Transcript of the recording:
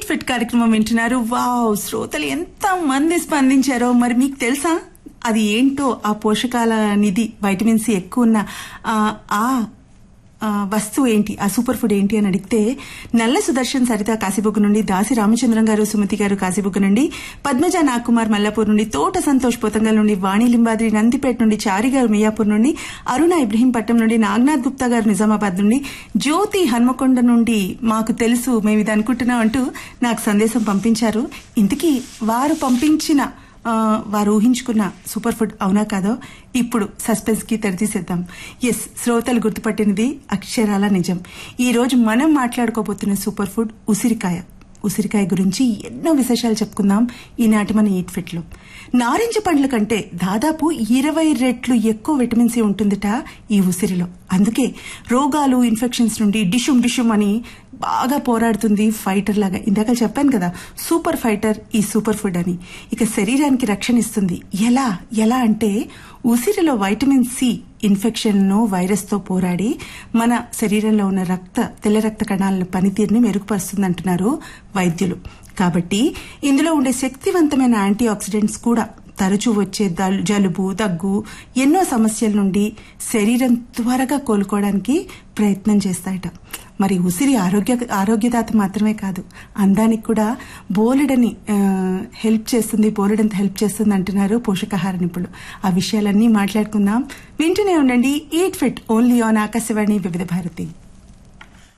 fit కార్యక్రమం వింటున్నారు wow శ్రోతలు ఎంత మంది స్పందించారో మరి మీకు తెలుసా అది ఏంటో ఆ పోషకాల నిధి వైటమిన్ సి ఎక్కువ ఉన్న ఆ, ఆ ఆ, వస్తువు ఏంటి ఆ సూపర్ ఫుడ్ ఏంటి అని అడిగితే నల్ల సుదర్శన్ సరిత కాశీబుగ్గ నుండి దాసి రామచంద్రం గారు సుమతి గారు కాశీబుగ్గ నుండి పద్మజ నాగ్కుమార్ మల్లాపూర్ నుండి తోట సంతోష్ పోతంగల్ నుండి వాణి లింబాద్రి నందిపేట నుండి చారి గారు మియాపూర్ నుండి అరుణ ఇబ్రహీంపట్నం నుండి నాగనాథ్ గుప్తా గారు నిజామాబాద్ నుండి జ్యోతి హన్మకొండ నుండి మాకు తెలుసు మేము ఇది అనుకుంటున్నాం అంటూ నాకు సందేశం పంపించారు ఇంతకీ వారు పంపించిన ఆ, వారు ఊహించుకున్న సూపర్ ఫుడ్ అవునా కాదో ఇప్పుడు సస్పెన్స్ కి తెరతీసేద్దాం ఎస్ శ్రోతలు గుర్తుపట్టినది అక్షరాల నిజం ఈ రోజు మనం మాట్లాడుకోబోతున్న సూపర్ ఫుడ్ ఉసిరికాయ ఉసిరికాయ గురించి ఎన్నో విశేషాలు చెప్పుకుందాం ఈనాటి మన ఈట్ ఫిట్ లో నారింజ పండ్ల కంటే దాదాపు ఇరవై రెట్లు ఎక్కువ విటమిన్ సి ఉంటుందట ఈ ఉసిరిలో అందుకే రోగాలు ఇన్ఫెక్షన్స్ నుండి డిషుమ్ డిషుమ్ అని బాగా పోరాడుతుంది ఫైటర్ లాగా ఇందాక చెప్పాను కదా సూపర్ ఫైటర్ ఈ సూపర్ ఫుడ్ అని ఇక శరీరానికి రక్షణ ఇస్తుంది ఎలా ఎలా అంటే ఉసిరిలో వైటమిన్ సి ఇన్ఫెక్షన్ ను వైరస్ తో పోరాడి మన శరీరంలో ఉన్న రక్త తెల్ల రక్త కణాల పనితీరుని మెరుగుపరుస్తుంది అంటున్నారు వైద్యులు కాబట్టి ఇందులో ఉండే శక్తివంతమైన యాంటీ ఆక్సిడెంట్స్ కూడా తరచూ వచ్చే దల్- జలుబు దగ్గు ఎన్నో సమస్యల నుండి శరీరం త్వరగా కోలుకోవడానికి ప్రయత్నం చేస్తాయట మరి ఉసిరి ఆరోగ్య ఆరోగ్యదాత మాత్రమే కాదు అందానికి కూడా బోలెడని ఆ, హెల్ప్ చేస్తుంది బోలెడంత హెల్ప్ చేస్తుంది అంటున్నారు పోషకాహార నిపుణులు ఆ విషయాలన్నీ మాట్లాడుకుందాం వింటూనే ఉండండి eat fit only on Akashvani Vividh Bharati